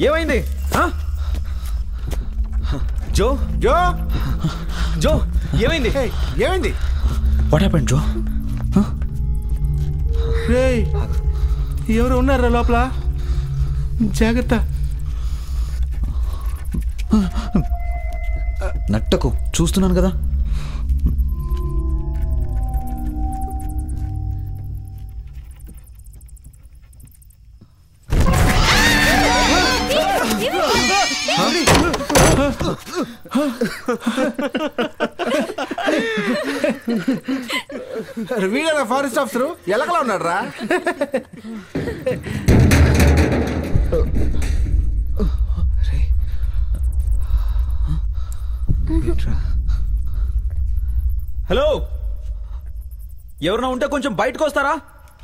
ఏమైంది ఆ? జో జో జో ఏమైంది ఏయ్, ఏమైంది వాట్ హ్యాపెండ్ జో రేయ్ ఎవరు ఉన్నారా లోపల జాగ్రత్త నట్టకు చూస్తున్నాను కదా వీడేనా ఫారెస్ట్ ఆఫీసరు ఎలకలా ఉన్నాడు రా హలో ఎవరన్నా ఉంటే కొంచెం బయటకు వస్తారా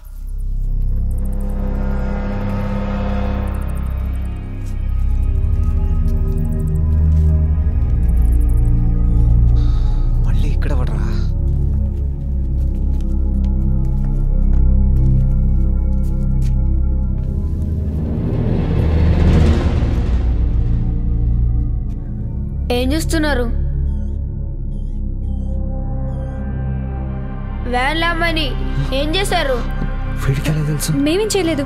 మళ్ళీ ఇక్కడ పడరా ఏం చేస్తున్నారు వ్యాన్ లామ్మని ఏం చేశారు వీడికి ఎలా తెలుసు మేమేం చేయలేదు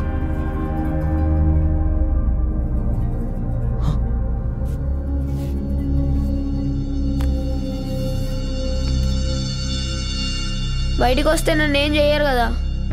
బయటికి వస్తే నన్ను ఏం చేయరు కదా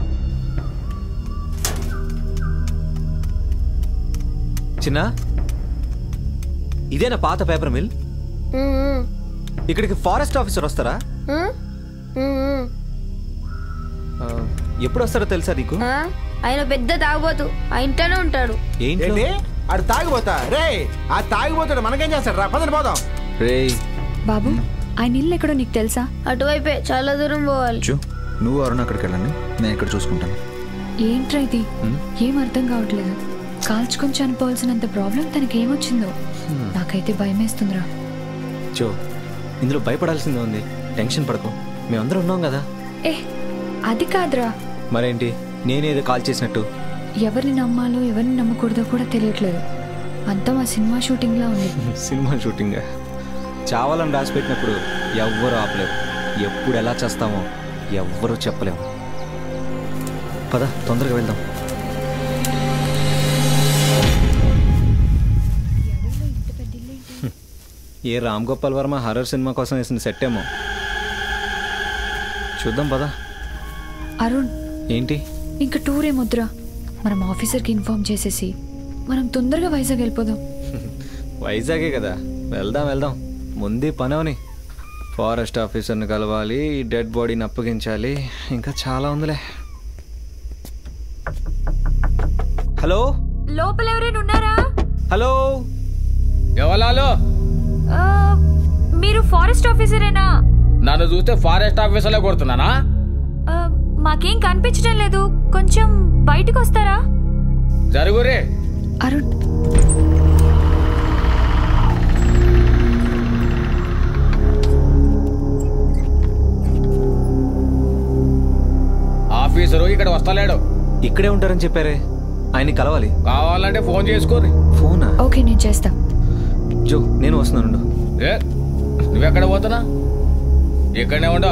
చిన్న ఇదేనా పాత పేపర్ మిల్ ఉమ్, ఉమ్, ఇక్కడికి ఫారెస్ట్ ఆఫీసర్ వస్తారా ఉమ్, ఉమ్, ఉమ్. ఆ, ఎప్పుడు వస్తారో తెలుసా నీకు ఆ? ఆయన పెద్ద తాగుబోతు ఆ ఇంట్లోనే ఉంటాడు ఏంటి ఏంటి ఆడు తాగిపోతా రే ఆ తాగిపోతాడు మనకేం చేస్తాడు రా పదని పోదాం రేయ్ బాబు ఆయన ఇల్లు ఎక్కడో నీకు తెలుసా అటువైపే చాలా దూరం పోవాలి జో నువ్వు అరుణ్ అక్కడికి వెళ్ళండి నేను ఇక్కడ చూసుకుంటాను ఏంట్రా ఇది ఏం అర్థం కావట్లేదు కాల్చుకొని చనిపోవాల్సినంత ప్రాబ్లం తనకి ఏమొచ్చిందో నాకైతే భయం వేస్తుందిరా జో ఇందులో భయపడాల్సిందే ఉంది టెన్షన్ పడకు మేమందరం ఉన్నాం కదా ఏ అది కాదురా మరేంటి నేనేదో కాల్ చేసినట్టు ఎవరిని నమ్మాలో ఎవరిని నమ్మకూడదో కూడా తెలియట్లేదు అంతా మా సినిమా షూటింగ్లా ఉంది సినిమా షూటింగ్ చావాలని రాసి పెట్టినప్పుడు ఎవ్వరూ ఆపలేరు ఎప్పుడు ఎలా చేస్తామో ఎవ్వరూ చెప్పలేము పద తొందరగా వెళ్దాం ఏ రామ్ గోపాల్ వర్మ హర్రర్ సినిమా కోసం వేసిన సెట్ ఏమో చూద్దాం పద అరుణ్ ఏంటి ఇంకా టూర్ ఏమొద్దురా మనం ఆఫీసర్కి ఇన్ఫార్మ్ చేసేసి మనం తొందరగా వైజాగ్ వెళ్ళిపోదాం వైజాగే కదా వెళ్దాం వెళ్దాం ముందే పనవని ఫారెస్ట్ ఆఫీసర్ని కలవాలి ఈ డెడ్ బాడీని అప్పగించాలి ఇంకా చాలా ఉందిలే హలో లోపల ఎవరైనా ఉన్నారా హలో ఎవలాలో మీరు ఫారెస్ట్ ఆఫీసరేనా నన్ను చూస్తే ఫారెస్ట్ ఆఫీసర్లే కొడుతున్నానా మాకేం కనిపించడం లేదు కొంచెం బయటకు వస్తారా జరుగురే అరుణ్ ఆఫీసరు ఇక్కడ వస్తలేడు ఇక్కడే ఉంటారని చెప్పారే ఆయన్ని కలవాలి కావాలంటే ఫోన్ చేసుకోరి ఫోనా ఓకే నేను చేస్తా జో నేను వస్తున్నాను ఏ నువ్వెక్కడ పోతున్నా ఇక్కడనే ఉండవు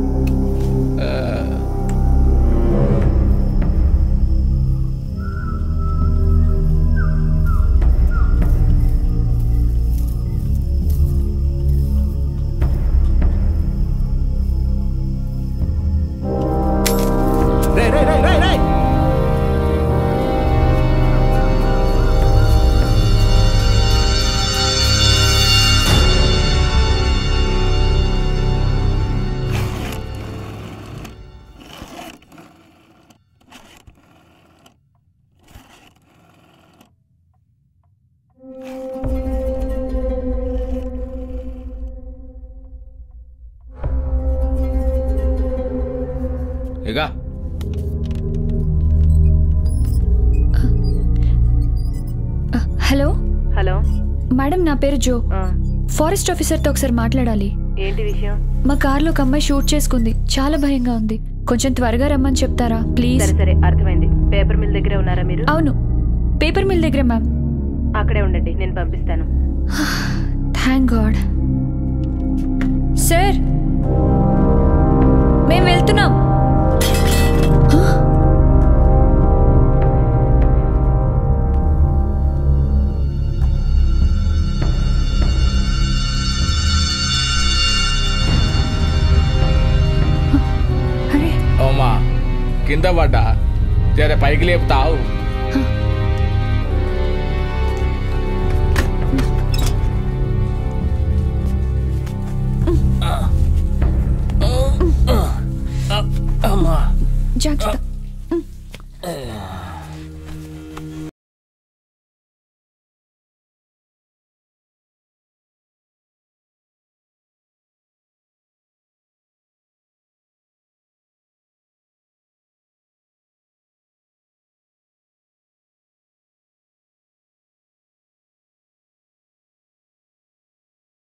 రే రే రే రే రే ఇక హలో హలో మేడం నా పేరు జో ఆ, ఫారెస్ట్ ఆఫీసర్తో ఒకసారి మాట్లాడాలి ఏంటి విషయం మా కార్లో ఒక అమ్మాయి షూట్ చేసుకుంది చాలా భయంగా ఉంది కొంచెం త్వరగా రమ్మని చెప్తారా ప్లీజ్ సరే సరే అర్థమైంది పేపర్ మిల్ దగ్గరే ఉన్నారా మీరు అవును పేపర్ మిల్ దగ్గర మ్యామ్ అక్కడే ఉండండి నేను పంపిస్తాను థ్యాంక్ గాడ్ సార్ మేము వెళ్తున్నాం అరే అమ్మా కింద పడ్డా జర పైకి లేపుతావు జాగ్రత్త